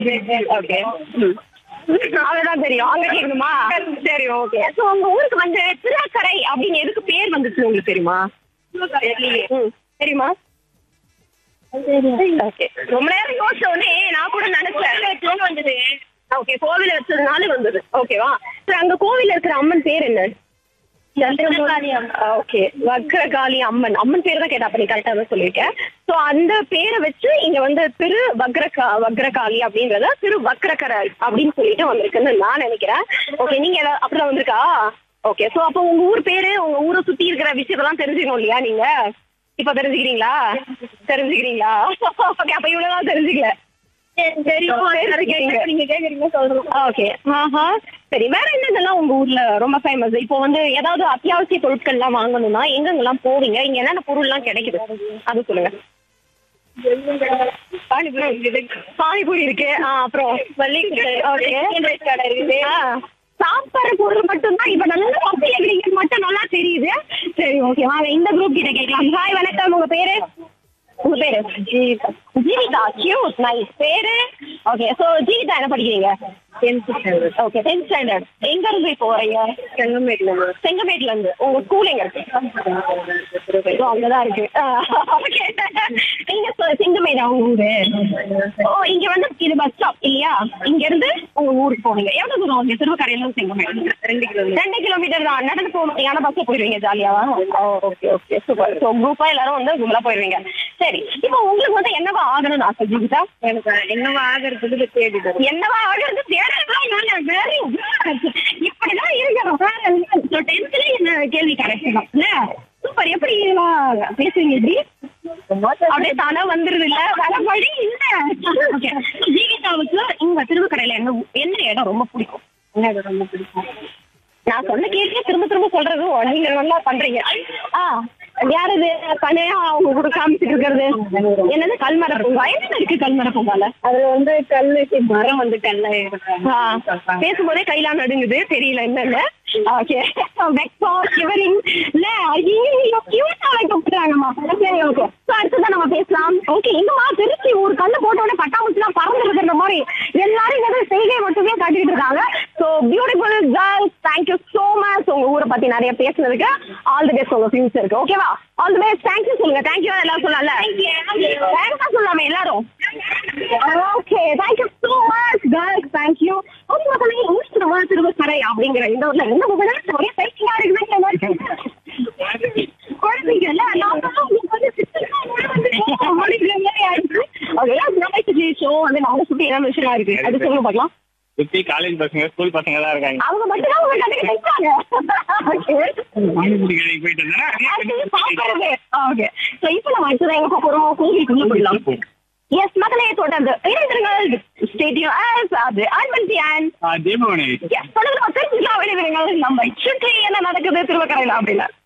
okay அவ்வளவுதான் தெரியும் அங்க கேட்கணுமா சரி ஓகே சோ உங்க ஊருக்கு வந்து திருக்கரை அப்படின்னு எதுக்கு பேர் வந்துச்சு உங்களுக்கு தெரியுமா ம், தெரியுமா ஓகே ரொம்ப நேரம் யோசிச்ச உடனே நான் கூட நினைச்சேன் வந்தது ஓகே கோவில் வச்சதுனால வந்தது ஓகேவா சரி அங்க கோவில் இருக்கிற அம்மன் பேர் என்ன ஓகே வக்ரகாளி அம்மன் அம்மன் பேர் தான் கேட்டா அப்ப நீ கரெக்டா தான் சொல்லியிருக்கேன் சோ அந்த பேரை வச்சு இங்க வந்து திரு வக்ரகா வக்ரகாளி அப்படின்றத திரு வக்ரகரை அப்படின்னு சொல்லிட்டு வந்திருக்குன்னு நான் நினைக்கிறேன் ஓகே நீங்க ஏதாவது அப்படிதான் வந்திருக்கா ஓகே சோ அப்போ உங்க ஊர் பேரு உங்க ஊரை சுத்தி இருக்கிற விஷயத்தெல்லாம் தெரிஞ்சுக்கணும் இல்லையா நீங்க இப்ப தெரிஞ்சுக்கிறீங்களா தெரிஞ்சுக்கிறீங்களா ஓகே அப்ப இவ்வளவுதான் தெரிஞ்சுக்கல நீங்க கேக்குறீங்க சொல்றோம் ஓகே ஆஹா சரி வேற என்னென்னலாம் உங்க ஊர்ல ரொம்ப ஃபேமஸ் இப்போ வந்து ஏதாவது அத்தியாவசிய பொருட்கள் எல்லாம் வாங்கணும்னா எங்கெங்கெல்லாம் போவீங்க இங்க என்னென்ன பொருள் எல்லாம் கிடைக்குது அது சொல்லுங்க பானிபூரி இருக்குது பானிபூரி இருக்கு ஆ, அப்புறம் வள்ளி ஓகே கடை இருக்குது சாப்பிட்ற பொருள் மட்டும்தான் இப்ப நல்லா பசி எங்களுக்கு மட்டும் நல்லா தெரியுது சரி ஓகே வாங்க இந்த குரூப் கிட்ட கேட்கலாம் ஹாய் வணக்கம் உங்க பேரு உங்க பேரு ஜீவிதா ஜீவிதா கியூட் நைஸ் பேரு ஓகே சோ ஜீவிதா என்ன படிக்கிறீங்க ஓகே டென்த் ஸ்டாண்டர்ட் எங்க இருந்து இப்போ வரீங்க செங்கமேட்ல செங்கமேட்ல இருந்து உங்க ஸ்கூல் எங்க இருக்கு So, அங்கதான் இருக்கு ஓகே நீங்க சொ- செங்கமேடா உங்க ஊரு ஓ இங்க வந்து இது பஸ் ஸ்டாப் இல்லையா இங்க இருந்து உங்க ஊருக்கு போவீங்க எவ்வளவு தூரம் இங்க திருவக்கரையில இருந்து செங்கமேடு ரெண்டு கிலோமீட்டர் ரெண்டு கிலோமீட்டர் தான் நடந்து போக முடியும் ஆனா பஸ்ல போயிருவீங்க ஜாலியாவா ஓகே ஓகே சூப்பர் ஸோ குரூப்பா எல்லாரும் வந்து கும்பலா போயிருவீங்க சரி இப்போ உங்களுக்கு வந்து என்னவா ஆகணும்னு ஆசை ஜீவிதா எனக்கு என்னவா ஆகிறதுக்கு தேடி தரும் என்னவா ஆகிறது தேடலாம் நான் வெரி இப்படிதான் இருக்கணும் வேற டென்த்ல என்ன கேள்வி கிடைக்கணும் இல்ல சூப்பர் எப்படி எல்லாம் பேசுறீங்க இப்படி அப்படியே தானே வந்துருது இல்ல வேற வழி இல்ல ஓகே ஜீவிதாவுக்கு இங்க திருவக்கரையில என்ன ஊ- என்ன இடம் ரொம்ப பிடிக்கும் எனக்கு ரொம்ப பிடிக்கும் நான் சொன்ன கேள்வியே திரும்ப திரும்ப சொல்றது நீங்க நல்லா பண்றீங்க ஆ யார் இது தனியா அவங்க கூட காமிச்சிட்டு இருக்கிறது என்னது கல்மர பூங்கா என்ன இருக்கு கல்மர பூங்கால அதுல வந்து கல்லு மரம் வந்து கல்ல இருக்காங்க ஆ, பேசும்போதே கையெல்லாம் நடுங்குது தெரியல என்னன்னு ஓகே வெக்கம் ஷிவரிங் இல்ல ஐயோ கியூட்டா வைக்கப்படுறாங்கம்மா சரி ஓகே ஸோ அடுத்ததான் நம்ம பேசலாம் ஓகே எங்கம்மா திருச்சி ஒரு கல்லு போட்ட உடனே பட்டாம்பூச்சிலாம் பறந்து இருக்கிற மாதிரி எல்லாரும் இங்க வந்து செய்கை மட்டுமே காட்டிட்டு இருக்காங்க so beautiful girls thank you so much உங்க ஊரை பத்தி நிறைய பேசுனதுக்கு ஆல் தி பெஸ்ட் உங்க ஃபியூச்சருக்கு ஓகேவா ஆல் தி பெஸ்ட் தேங்க்யூ சொல்லுங்க தேங்க்யூ எல்லாரும் சொல்லலாம்ல தேங்க்யூ சொல்லலாமே எல்லாரும் okay thank you so much girls thank you okay மக்களே ஈஸ்டர் வா திருவக்கரை அப்படிங்கிற இந்த ஊர்ல என்ன விளையாட்டு ஒரே சைக்கிளா இருக்குதுங்கிற மாதிரி குழந்தைங்க இல்ல நான் தான் உங்களுக்கு வந்து சித்தமா வந்து அப்படிங்கிற மாதிரி ஆயிடுச்சு ஓகே ஷோ வந்து நம்ம சுத்தி என்ன விஷயமா இருக்கு அது சொல்லுங்க பார்க்கலாம் சுத்தி காலேஜ் பசங்க ஸ்கூல் பசங்க தான் இருக்காங்க அவங்க மட்டும் தான் உங்க கண்ணுக்கு நிற்பாங்க ஓகே பானிபூரி கடைக்கு போயிட்டு இருந்தேன் ஓகே சோ இப்போ நம்ம அடுத்ததான் எங்க போறோம் கோவிலுக்குள்ள போயிடலாம் எஸ் மக்களே தொடர்ந்து இணைந்திருங்கள் ஸ்டேடியம் ஆஸ் அது அன்பன்சி அண்ட் தீபமணி எஸ் தொடர்ந்து தெரிஞ்சுக்கலாம் இணைந்திருங்கள் நம்ம சுற்றி என்ன நடக்குது திருவக்கரையில அப்படின்னா